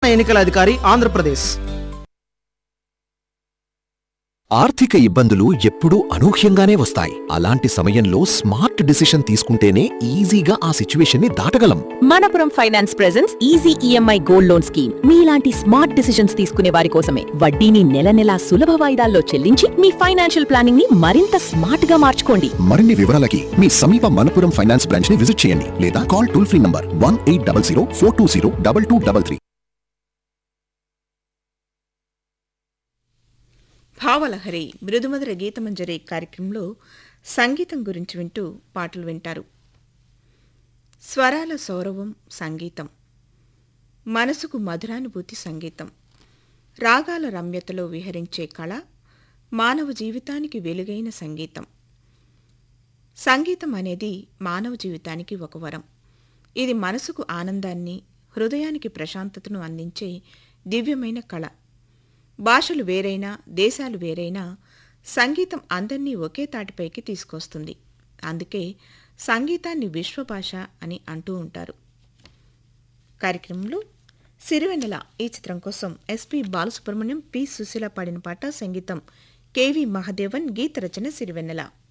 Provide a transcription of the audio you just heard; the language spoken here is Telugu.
ఎన్నికల అధికారి ఆంధ్రప్రదేశ్ ఆర్థిక ఇబ్బందులు ఎప్పుడూ అనూహ్యంగానే వస్తాయి అలాంటి సమయంలో స్మార్ట్ డిసిషన్ తీసుకుంటేనే ఈజీగా ఆ సిచ్యువేషన్ ని దాటగలం Manappuram finance presence easy EMI gold loan scheme మీలాంటి స్మార్ట్ డిసిషన్స్ తీసుకునే వారి కోసమే వడ్డీని నెల నెలా సులభ వాయిదాల్లో చెల్లించి మీ ఫైనాన్షియల్ ప్లానింగ్ ని మరింత స్మార్ట్ గా మార్చుకోండి మరిన్ని వివరాలకి మీ సమీప మనపురం ఫైనాన్స్ బ్రాంచ్ ని విజిట్ చేయండి లేదా call toll free number one eight double zero four two zero double two double three భావలహరి మృదుమధుర గీతమంజరి కార్యక్రమంలో సంగీతం గురించి వింటూ పాటలు వింటారు స్వరాల సౌరవం సంగీతం మనసుకు మధురానుభూతి సంగీతం రాగాల రమ్యతలో విహరించే కళ మానవ జీవితానికి వెలుగైన సంగీతం సంగీతం అనేది మానవ జీవితానికి ఒక వరం ఇది మనసుకు ఆనందాన్ని హృదయానికి ప్రశాంతతను అందించే దివ్యమైన కళ భాషలు వేరైనా దేశాలు వేరైనా సంగీతం అందరినీ ఒకే తాటిపైకి తీసుకొస్తుంది అందుకే సంగీతాన్ని విశ్వభాష అని అంటూ ఉంటారు కార్యక్రమంలో సిరివెన్నెల ఈ చిత్రం కోసం ఎస్పి బాలసుబ్రహ్మణ్యం పి సుశీల పాడిన పాట సంగీతం కెవి మహదేవన్ గీత రచన సిరివెన్నెల